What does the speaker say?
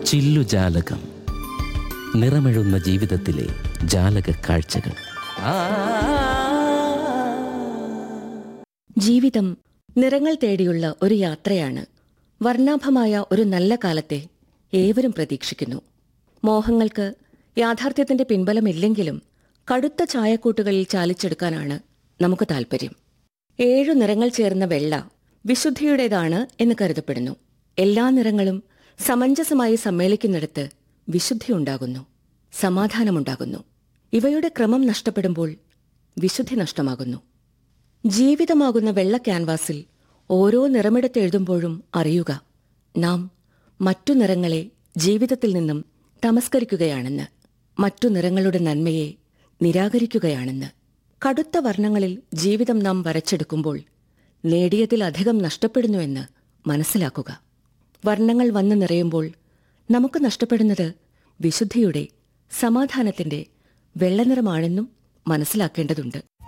ചില്ലുജാലകം നിറമെഴുന്ന ജീവിതത്തിലെ ജാലക കാഴ്ചകൾ ജീവിതം നിറങ്ങൾ തേടിയുള്ള ഒരു യാത്രയാണ് വർണ്ണാഭമായ ഒരു നല്ല കാലത്തെ ഏവരും പ്രതീക്ഷിക്കുന്നു മോഹങ്ങൾക്ക് യാഥാർത്ഥ്യത്തിന്റെ പിൻബലമില്ലെങ്കിലും കടുത്ത ചായക്കൂട്ടുകളിൽ ചാലിച്ചെടുക്കാനാണ് നമുക്ക് താൽപ്പര്യം ഏഴു നിറങ്ങൾ ചേർന്ന വെള്ള വിശുദ്ധിയുടേതാണ് എന്ന് കരുതപ്പെടുന്നു എല്ലാ നിറങ്ങളും സമഞ്ജസമായി സമ്മേളിക്കുന്നിടത്ത് വിശുദ്ധിയുണ്ടാകുന്നു സമാധാനമുണ്ടാകുന്നു ഇവയുടെ ക്രമം നഷ്ടപ്പെടുമ്പോൾ വിശുദ്ധി നഷ്ടമാകുന്നു ജീവിതമാകുന്ന വെള്ള ക്യാൻവാസിൽ ഓരോ നിറമെടുത്തെഴുതുമ്പോഴും അറിയുക നാം മറ്റു നിറങ്ങളെ ജീവിതത്തിൽ നിന്നും തമസ്കരിക്കുകയാണെന്ന് മറ്റു നിറങ്ങളുടെ നന്മയെ നിരാകരിക്കുകയാണെന്ന് കടുത്ത വർണ്ണങ്ങളിൽ ജീവിതം നാം വരച്ചെടുക്കുമ്പോൾ നേടിയതിലധികം നഷ്ടപ്പെടുന്നുവെന്ന് മനസ്സിലാക്കുക വർണ്ണങ്ങൾ വന്നു നിറയുമ്പോൾ നമുക്ക് നഷ്ടപ്പെടുന്നത് വിശുദ്ധിയുടെ സമാധാനത്തിന്റെ വെള്ളനിറമാണെന്നും മനസ്സിലാക്കേണ്ടതുണ്ട്